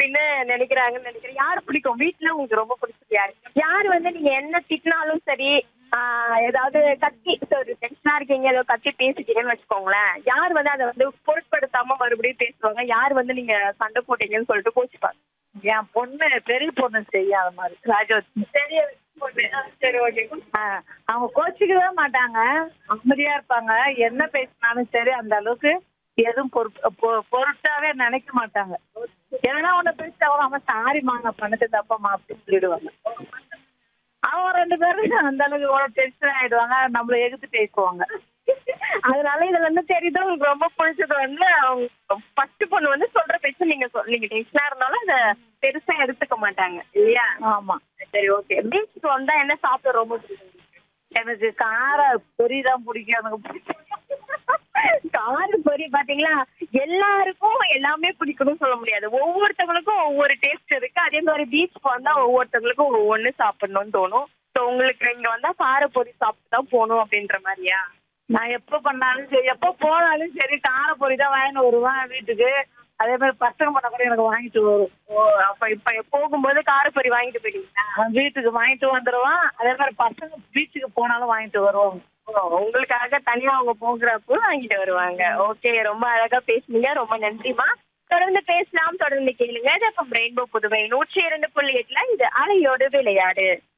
அப்படின்னு நினைக்கிறாங்கன்னு நினைக்கிறேன் யார் பிடிக்கும் வீட்டுல உங்களுக்கு ரொம்ப பிடிச்சது யாரு யார் வந்து நீங்க என்ன திட்டினாலும் சரி ஆஹ் ஏதாவது கத்தி ஒரு டென்ஷனா இருக்கீங்க ஏதோ கத்தி பேசிட்டீங்கன்னு வச்சுக்கோங்களேன் யார் வந்து அதை வந்து பொருட்படுத்தாம மறுபடியும் பேசுவாங்க யார் வந்து நீங்க சண்டை போட்டீங்கன்னு சொல்லிட்டு கோச்சிப்பாங்க என் பொண்ணு பெரிய பொண்ணு செய்யும் அது மாதிரி ராஜோத் சரி பொண்ணு. ஆ, சரி ஓகே ஆ, அவங்க கோச்சிக்கவே மாட்டாங்க அமைதியா இருப்பாங்க என்ன பேசினாலும் சரி அந்த அளவுக்கு எதுவும் பொருட் பொ- பொருட்டாவே நினைக்க மாட்டாங்க எதனா ஒண்ணு பேசிட்டா கூட அவன் சாரிம்மா நான் பண்ணது தப்பம்மா அப்படின்னு சொல்லிடுவாங்க அவங்க ரெண்டு பேரும் அந்த அளவுக்கு கூட டென்ஷன் ஆயிடுவாங்க நம்மள எதிர்த்து பேசுவாங்க அதனால இதுல இருந்து தெரியுது உங்களுக்கு ரொம்ப பிடிச்சது வந்து அவங்க ஃபர்ஸ்ட் பொண்ணு வந்து சொல்ற பேச்சு நீங்க சொல்- நீங்க டென்ஷனா இருந்தாலும் அத பெருசா எடுத்துக்க மாட்டாங்க இல்லையா ஆமா சரி ஓகே பீச்சுக்கு வந்தா என்ன சாப்பிட ரொம்ப பிடிக்கும் எனக்கு கார பொரி தான் பிடிக்கும் எனக்கு பிடிக்கும் காரு பொரி பாத்தீங்களா எல்லாருக்கும் எல்லாமே பிடிக்கணும்னு சொல்ல முடியாது ஒவ்வொருத்தவங்களுக்கும் ஒவ்வொரு டேஸ்ட் இருக்கு அதே மாதிரி பீச் வந்தா ஒவ்வொருத்தவங்களுக்கும் ஒவ்வொன்னு சாப்பிடணும்னு தோணும் ஸோ உங்களுக்கு இங்க வந்தா கார பொரி சாப்பிட்டு தான் போகணும் அப்படின்ற மாதிரியா நான் எப்ப பண்ணாலும் சரி எப்ப போனாலும் சரி கார பொரி தான் வாங்கிட்டு வருவேன் வீட்டுக்கு அதே மாதிரி பசங்க பண்ண கூட எனக்கு வாங்கிட்டு வரும் ஓ அப்ப இப்ப போகும்போது கார பொரி வாங்கிட்டு போயிட்டீங்களா அவன் வீட்டுக்கு வாங்கிட்டு வந்துடுவான் அதே மாதிரி பசங்க பீச்சுக்கு போனாலும் வாங்கிட்டு வருவாங்க ஓ, உங்களுக்காக தனியா அவங்க போகிறப்போ வாங்கிட்டு வருவாங்க ஓகே ரொம்ப அழகா பேசுனீங்க ரொம்ப நன்றிமா தொடர்ந்து பேசலாம் தொடர்ந்து கேளுங்க இது ரெயின்போ புதுவை நூற்றி இரண்டு புள்ளி எட்டுல இது அலையோடு விளையாடு